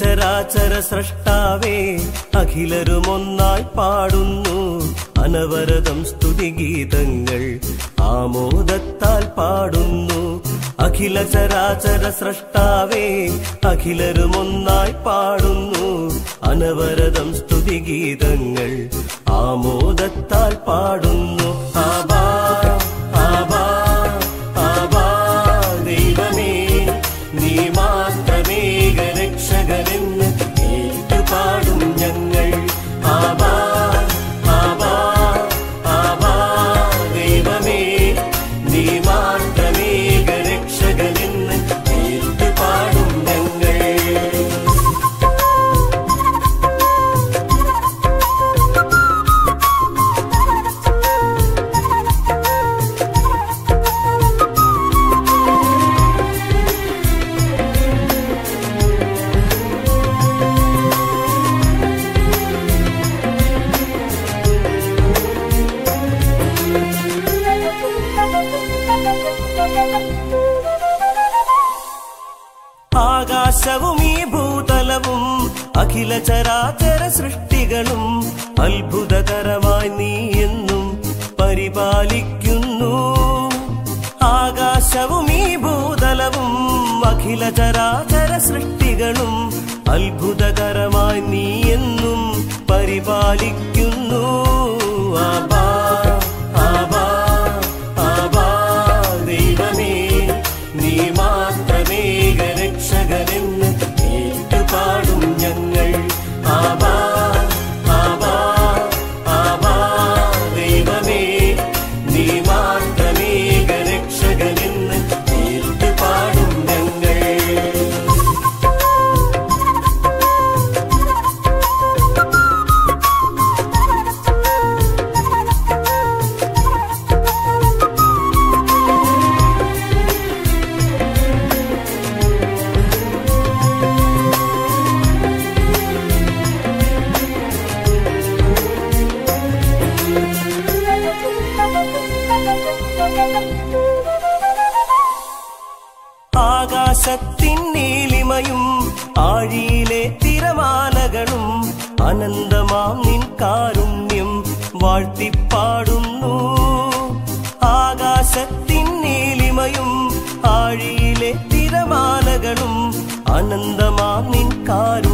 ചരാചര സ്രഷ്ടാവേ അഖിലരും ഒന്നായി പാടുന്നു അനവരതം സ്തുതിഗീതങ്ങൾ ആമോദത്താൽ പാടുന്നു അഖില ചരാചര സ്രഷ്ടാവേ അഖിലരും ഒന്നായി പാടുന്നു അനവരതം സ്തുതിഗീതങ്ങൾ ആമോദത്താൽ പാടുന്നു ആബാ ആബാ ആബാ ദൈവമേ നീ മാത്രമേക രക്ഷകരെന്ന് ഏറ്റുപാടും ഞങ്ങൾ ആബാ ആബാ ആബാ ദൈവമേ നീ മാത്രമേക രക്ഷകരെന്ന് ഏറ്റുപാടും ഞങ്ങൾ ആകാശവും ഈ ഭൂതലവും അഖില ചരാചര സൃഷ്ടികളും അത്ഭുതകരമായി നീ എന്നും പരിപാലിക്കുന്നു ആകാശവും ഈ ഭൂതലവും അഖില ചരാചര സൃഷ്ടികളും അത്ഭുതകരമായി നീ എന്നും പരിപാലിക്കുന്നു ആബാ ആബാ ആബാ ദൈവമേ നീ മാത്രമേക രക്ഷകരെന്ന് ഏറ്റുപാടും ഞങ്ങൾ ആബാ ആബാ ആബാ ദൈവമേ നീ മാത്രമേക രക്ഷകനെന്ന് ഏറ്റുപാടും ഞങ്ങൾ ആകാശത്തിൻ നീലിമയും ആഴിയിലെ തിരമാലകളും അനന്തമാം നിൻ കാരുണ്യം വാഴ്ത്തിപ്പാടുന്നു ആകാശത്തിൻ നീലിമയും ആഴിയിലെ തിരമാലകളും അനന്തമാം നിൻ കാരുണ്യം